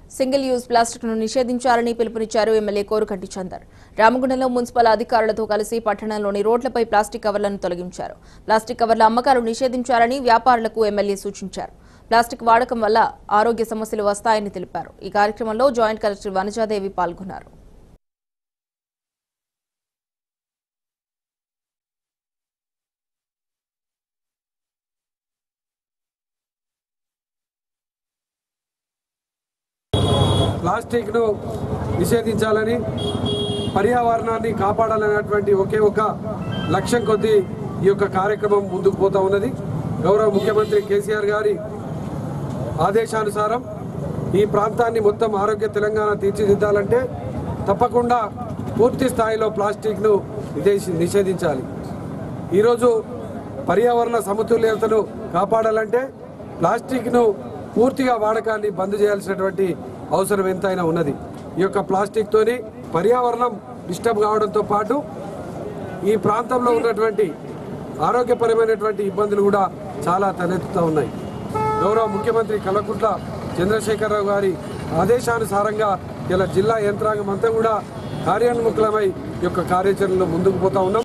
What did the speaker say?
single use plastic ను నిషేధించాలని పిలుపునిచ్చారు ఎమ్మెల్యే కోరుకంటి చందర్ రామగుండంలో మున్సిపల్ అధికారులతో కలిసి పట్టణంలోని రోడ్లపై ప్లాస్టిక్ కవర్లను తొలగించారు ప్లాస్టిక్ కవర్ల అమ్మకాలు నిషేధించాలని వ్యాపారులకు ఎమ్మెల్యే సూచించారు ప్లాస్టిక్ వాడకం వల్ల ఆరోగ్య సమస్యలు వస్తాయని తెలిపారు ఈ కార్యక్రమంలో జాయింట్ కలెక్టర్ వనజాదేవి పాల్గొన్నారు ప్లాస్టిక్ను నిషేధించాలని పర్యావరణాన్ని కాపాడాలనేటువంటి ఒకే ఒక లక్ష్యం కొద్దీ ఈ యొక్క కార్యక్రమం ముందుకు పోతా ఉన్నది గౌరవ ముఖ్యమంత్రి కేసీఆర్ గారి ఆదేశానుసారం ఈ ప్రాంతాన్ని మొత్తం ఆరోగ్య తెలంగాణ తీర్చిదిద్దాలంటే తప్పకుండా పూర్తి స్థాయిలో ప్లాస్టిక్ను నిషేధి- నిషేధించాలి ఈరోజు పర్యావరణ సమతుల్యతను కాపాడాలంటే ప్లాస్టిక్ను పూర్తిగా వాడకాన్ని బంద్ చేయాల్సినటువంటి అవసరం ఎంతైనా ఉన్నది ఈ యొక్క ప్లాస్టిక్తోని పర్యావరణం డిస్టర్బ్ కావడంతో పాటు ఈ ప్రాంతంలో ఉన్నటువంటి ఆరోగ్యపరమైనటువంటి ఇబ్బందులు కూడా చాలా తలెత్తుతూ ఉన్నాయి గౌరవ ముఖ్యమంత్రి కల్వకుంట్ల చంద్రశేఖరరావు గారి ఆదేశానుసారంగా ఇలా జిల్లా యంత్రాంగం అంతా కూడా కార్యోన్ముఖులమై ఈ యొక్క కార్యాచరణలో ముందుకు పోతా ఉన్నాం